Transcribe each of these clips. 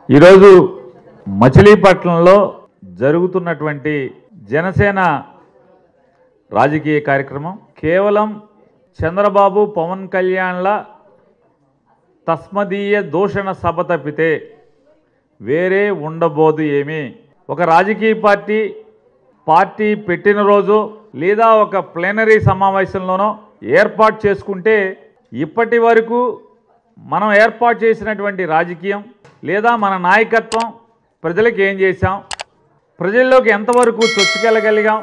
ఈరోజు మచిలీపట్నంలో జరుగుతున్నటువంటి జనసేన రాజకీయ కార్యక్రమం కేవలం చంద్రబాబు పవన్ కళ్యాణ్ల తస్మదీయ దూషణ సభ తప్పితే వేరే ఉండబోదు ఏమీ ఒక రాజకీయ పార్టీ పార్టీ పెట్టిన రోజు లేదా ఒక ప్లేనరీ సమావేశంలోనో ఏర్పాటు చేసుకుంటే ఇప్పటి వరకు మనం ఏర్పాటు చేసినటువంటి రాజకీయం లేదా మన నాయకత్వం ప్రజలకు ఏం చేశాం ప్రజల్లోకి ఎంతవరకు చొచ్చుకెళ్ళగలిగాం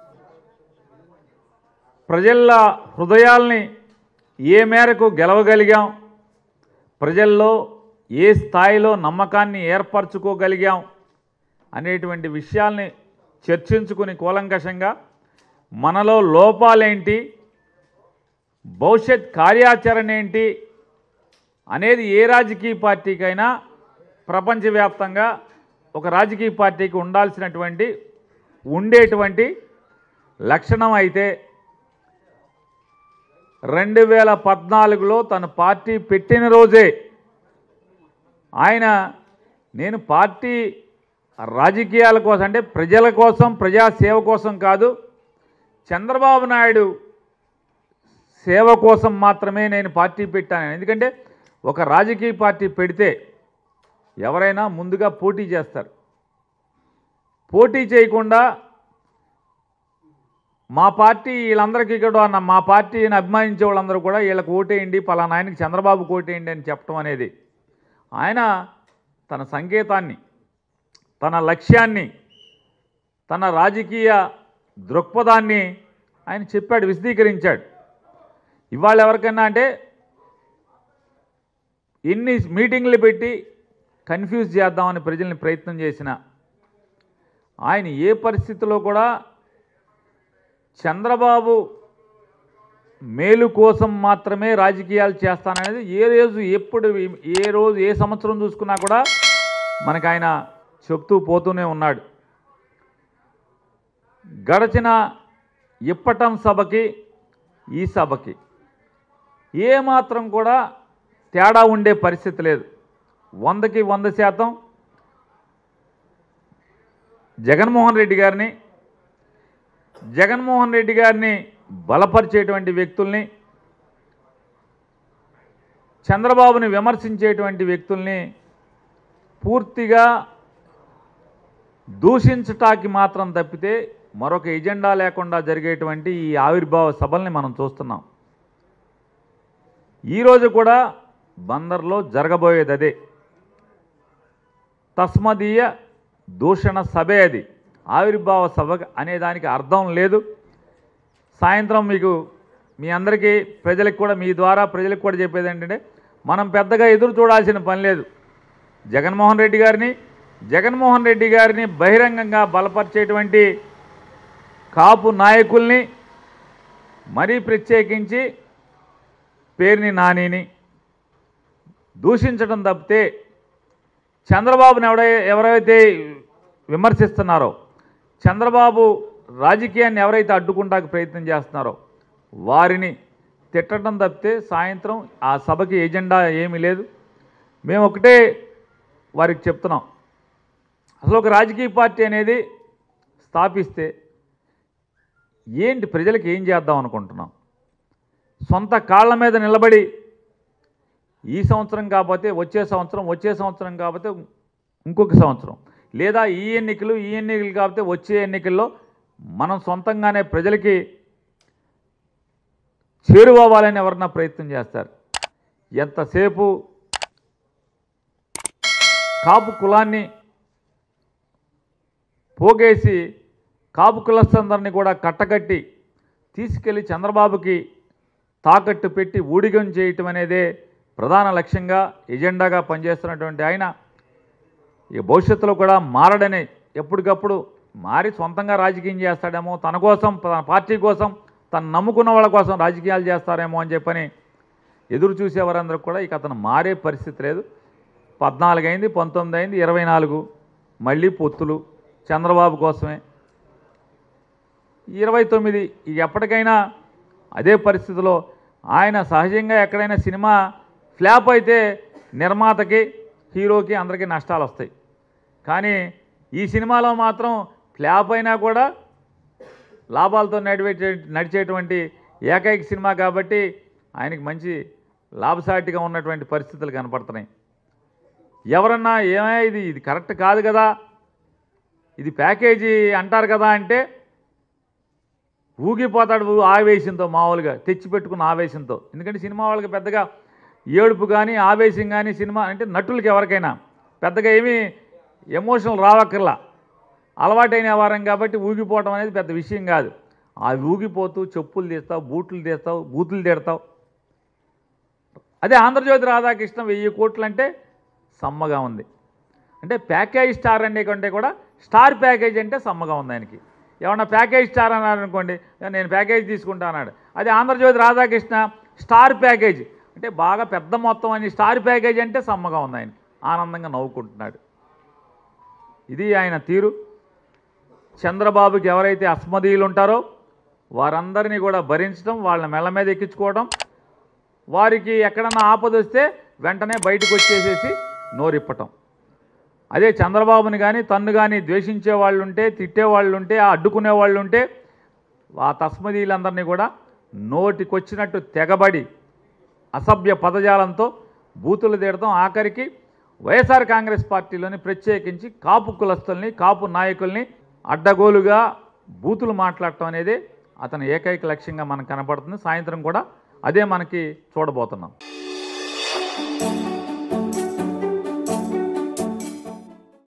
ప్రజల హృదయాల్ని ఏ మేరకు గెలవగలిగాం ప్రజల్లో ఏ స్థాయిలో నమ్మకాన్ని ఏర్పరచుకోగలిగాం అనేటువంటి విషయాల్ని చర్చించుకుని కూలంకషంగా మనలో లోపాలేంటి భవిష్యత్ కార్యాచరణ ఏంటి అనేది ఏ రాజకీయ పార్టీకైనా ప్రపంచవ్యాప్తంగా ఒక రాజకీయ పార్టీకి ఉండాల్సినటువంటి ఉండేటువంటి లక్షణం అయితే రెండు వేల పద్నాలుగులో తన పార్టీ పెట్టిన రోజే ఆయన నేను పార్టీ రాజకీయాల కోసం అంటే ప్రజల కోసం ప్రజాసేవ కోసం కాదు చంద్రబాబు నాయుడు సేవ కోసం మాత్రమే నేను పార్టీ పెట్టాను ఎందుకంటే ఒక రాజకీయ పార్టీ పెడితే ఎవరైనా ముందుగా పోటీ చేస్తారు పోటీ చేయకుండా మా పార్టీ వీళ్ళందరికీ కూడా నా మా పార్టీని అభిమానించే వాళ్ళందరూ కూడా వీళ్ళకి ఓటేయండి పలానా ఆయనకి చంద్రబాబు ఓటేయండి అని చెప్పడం అనేది ఆయన తన సంకేతాన్ని తన లక్ష్యాన్ని తన రాజకీయ దృక్పథాన్ని ఆయన చెప్పాడు విశదీకరించాడు ఇవాళ ఎవరికైనా అంటే ఎన్ని మీటింగ్లు పెట్టి కన్ఫ్యూజ్ చేద్దామని ప్రజల్ని ప్రయత్నం చేసిన ఆయన ఏ పరిస్థితిలో కూడా చంద్రబాబు మేలు కోసం మాత్రమే రాజకీయాలు చేస్తాననేది ఏ రోజు ఎప్పుడు ఏ రోజు ఏ సంవత్సరం చూసుకున్నా కూడా మనకు ఆయన చెప్తూ పోతూనే ఉన్నాడు గడచిన ఇప్పటం సభకి ఈ సభకి ఏ మాత్రం కూడా తేడా ఉండే పరిస్థితి లేదు వందకి వంద శాతం జగన్మోహన్ రెడ్డి గారిని జగన్మోహన్ రెడ్డి గారిని బలపరిచేటువంటి వ్యక్తుల్ని చంద్రబాబుని విమర్శించేటువంటి వ్యక్తుల్ని పూర్తిగా దూషించటానికి మాత్రం తప్పితే మరొక ఎజెండా లేకుండా జరిగేటువంటి ఈ ఆవిర్భావ సభల్ని మనం చూస్తున్నాం ఈరోజు కూడా బందర్లో జరగబోయేది అదే తస్మదీయ దూషణ సభే అది ఆవిర్భావ సభ అనే దానికి అర్థం లేదు సాయంత్రం మీకు మీ అందరికీ ప్రజలకు కూడా మీ ద్వారా ప్రజలకు కూడా చెప్పేది ఏంటంటే మనం పెద్దగా ఎదురు చూడాల్సిన పని లేదు జగన్మోహన్ రెడ్డి గారిని జగన్మోహన్ రెడ్డి గారిని బహిరంగంగా బలపరిచేటువంటి కాపు నాయకుల్ని మరీ ప్రత్యేకించి పేరుని నానిని దూషించడం తప్పితే చంద్రబాబుని ఎవడై ఎవరైతే విమర్శిస్తున్నారో చంద్రబాబు రాజకీయాన్ని ఎవరైతే అడ్డుకుంటానికి ప్రయత్నం చేస్తున్నారో వారిని తిట్టడం తప్పితే సాయంత్రం ఆ సభకి ఎజెండా ఏమీ లేదు మేము ఒకటే వారికి చెప్తున్నాం అసలు ఒక రాజకీయ పార్టీ అనేది స్థాపిస్తే ఏంటి ప్రజలకు ఏం చేద్దాం అనుకుంటున్నాం సొంత కాళ్ళ మీద నిలబడి ఈ సంవత్సరం కాకపోతే వచ్చే సంవత్సరం వచ్చే సంవత్సరం కాకపోతే ఇంకొక సంవత్సరం లేదా ఈ ఎన్నికలు ఈ ఎన్నికలు కాకపోతే వచ్చే ఎన్నికల్లో మనం సొంతంగానే ప్రజలకి చేరువవ్వాలని ఎవరన్నా ప్రయత్నం చేస్తారు ఎంతసేపు కాపు కులాన్ని పోగేసి కాపు కులస్థందరినీ కూడా కట్టకట్టి తీసుకెళ్ళి చంద్రబాబుకి తాకట్టు పెట్టి ఊడిగం చేయటం అనేదే ప్రధాన లక్ష్యంగా ఎజెండాగా పనిచేస్తున్నటువంటి ఆయన ఇక భవిష్యత్తులో కూడా మారడని ఎప్పటికప్పుడు మారి సొంతంగా రాజకీయం చేస్తాడేమో తన కోసం తన పార్టీ కోసం తను నమ్ముకున్న వాళ్ళ కోసం రాజకీయాలు చేస్తారేమో అని చెప్పని ఎదురు చూసేవారందరూ కూడా ఇక అతను మారే పరిస్థితి లేదు పద్నాలుగు అయింది పంతొమ్మిది అయింది ఇరవై నాలుగు మళ్ళీ పొత్తులు చంద్రబాబు కోసమే ఇరవై తొమ్మిది ఇక ఎప్పటికైనా అదే పరిస్థితిలో ఆయన సహజంగా ఎక్కడైనా సినిమా ఫ్లాప్ అయితే నిర్మాతకి హీరోకి అందరికీ నష్టాలు వస్తాయి కానీ ఈ సినిమాలో మాత్రం ఫ్లాప్ అయినా కూడా లాభాలతో నడిపే నడిచేటువంటి ఏకైక సినిమా కాబట్టి ఆయనకి మంచి లాభసాటిగా ఉన్నటువంటి పరిస్థితులు కనపడుతున్నాయి ఎవరన్నా ఏమయ్యా ఇది ఇది కరెక్ట్ కాదు కదా ఇది ప్యాకేజీ అంటారు కదా అంటే ఊగిపోతాడు ఊ- ఆవేశంతో మామూలుగా తెచ్చిపెట్టుకున్న ఆవేశంతో ఎందుకంటే సినిమా వాళ్ళకి పెద్దగా ఏడుపు కానీ ఆవేశం కానీ సినిమా అంటే నటులకి ఎవరికైనా పెద్దగా ఏమీ ఎమోషనల్ రావక్కర్లా అలవాటైన వారం కాబట్టి ఊగిపోవటం అనేది పెద్ద విషయం కాదు ఆ ఊగిపోతూ చెప్పులు తీస్తావు బూట్లు తీస్తావు బూతులు తిడతావు అదే ఆంధ్రజ్యోతి రాధాకృష్ణ వెయ్యి కోట్లు అంటే సమ్మగా ఉంది అంటే ప్యాకేజ్ స్టార్ అనే కంటే కూడా స్టార్ ప్యాకేజ్ అంటే సమ్మగా ఉంది ఆయనకి ఏమన్నా ప్యాకేజ్ స్టార్ అన్నాడు అనుకోండి నేను ప్యాకేజ్ తీసుకుంటా అన్నాడు అదే ఆంధ్రజ్యోతి రాధాకృష్ణ స్టార్ ప్యాకేజ్ అంటే బాగా పెద్ద మొత్తం అని స్టార్ ప్యాకేజ్ అంటే సమ్మగా ఉంది ఆయనకి ఆనందంగా నవ్వుకుంటున్నాడు ఇది ఆయన తీరు చంద్రబాబుకి ఎవరైతే అస్మదీయులు ఉంటారో వారందరినీ కూడా భరించడం వాళ్ళ మెల్ల మీద ఎక్కించుకోవడం వారికి ఎక్కడన్నా ఆపద వస్తే వెంటనే బయటకు వచ్చేసేసి నోరిప్పటం అదే చంద్రబాబుని కానీ తన్ను కానీ ద్వేషించే వాళ్ళు ఉంటే తిట్టే వాళ్ళు ఉంటే అడ్డుకునే వాళ్ళు ఉంటే ఆ తస్మదీలందరినీ కూడా నోటికొచ్చినట్టు తెగబడి అసభ్య పదజాలంతో బూతులు తీయడం ఆఖరికి వైఎస్ఆర్ కాంగ్రెస్ పార్టీలోని ప్రత్యేకించి కాపు కులస్తుల్ని కాపు నాయకుల్ని అడ్డగోలుగా బూతులు మాట్లాడటం అనేది అతని ఏకైక లక్ష్యంగా మనకు కనపడుతుంది సాయంత్రం కూడా అదే మనకి చూడబోతున్నాం